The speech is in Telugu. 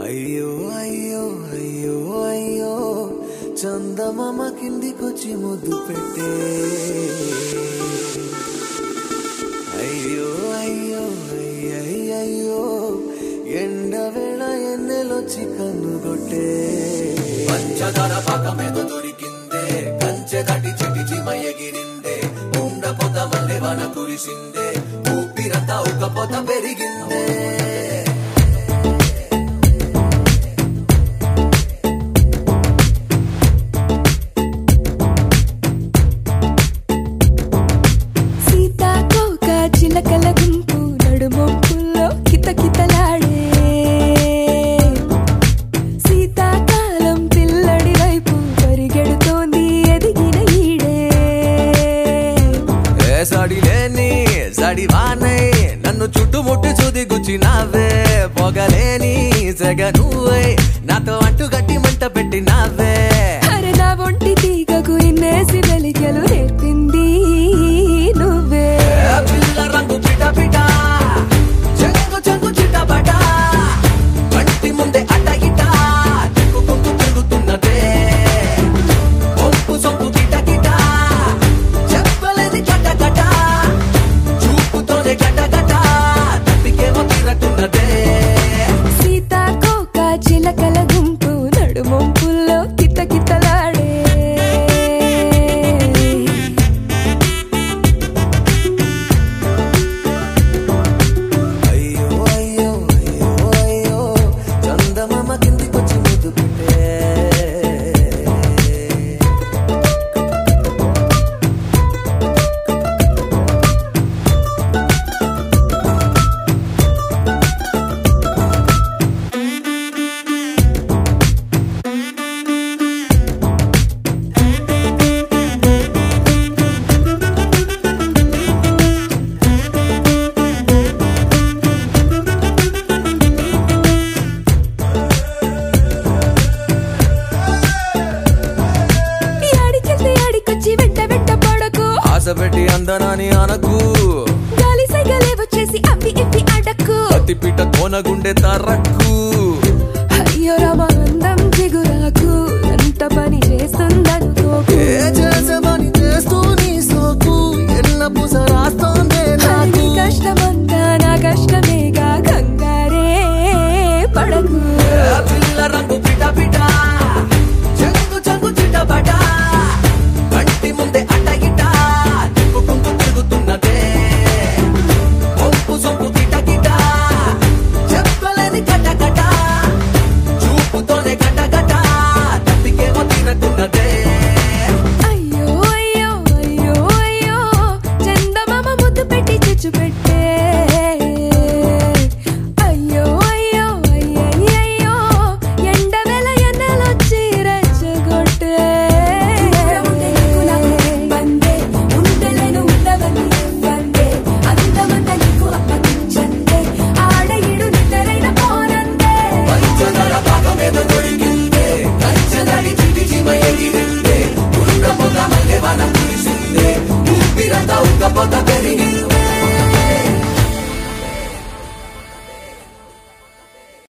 అయ్యో అయ్యో అయ్యో అయ్యో చందమామ కిందికొచ్చి ముద్దు పెట్టే అయ్యో అయ్యో అయ్యయ్యో ఎండ వేళ ఎన్నెలొచ్చి కన్నుగొట్టే పంచదార పాకమేదో దొరికిందే కంచె దాటి చెటి చిమయ ఎగిరిందే ఉండ పొద మల్లె వన కురిసిందే ఊపిరంతా ఒక పొద పెరిగిందే సీతాకోక చిలకల గుంపు నడుమొంపుల్లో కితకితలాడే శీతాకాలం పిల్లడి వైపు పరిగెడుతోంది ఎదిగిన ఈడే ఏ సడి లేని సడి వానై నన్ను చుట్టుముట్టి చూది గుచ్చినావే పొగలేని సెగ నువ్వై నాతో అంటు గట్టి మంట పెట్టినావే అరే నా ఒంటి తీగకు ఇన్నేసి వెలిగలు నేర్పింది నువ్వే ఏ పిల్ల రంగు పిట పిట చెంగు చెంగు చిటపట కంటి ముందే అడ్డ ఇట తిరుగుకుంటూ తిరుగుతున్నదే ఒప్పు సొప్పు కిట కిట చెప్పలేని కట కట చూపుతోనే గట గట తప్పికేమో తిరట్టున్నదే సీతాకోక చిలకల గుంపు నడుమొంపుల్లో కితకితలాడే అయ్యో అయ్యో అయ్యో అయ్యో చందమామ కిందికొచ్చి ముద్దు పెట్టే ఈ ఆడికెళ్తే ఆడికొచ్చి వెంట వెంట పడకు ఆశ పెట్టి అందనాని అనకు గాలి సైగలే వచ్చేసి అవి ఇవి అడక్కు అతి పిట తోనగుండె తరక్కు అయ్యో రామానందం చిగురాకు ఎంత పని చేస్తుందనుకోకు ఏ చేసమని చేస్తూ నీ సోకు ఎల్ల పూస రాస్తోందే అది నాకు నీ కష్టమంతా నా కష్టమేగా కంగారే పడకు ఏ పిల్ల రంగు పిట పిట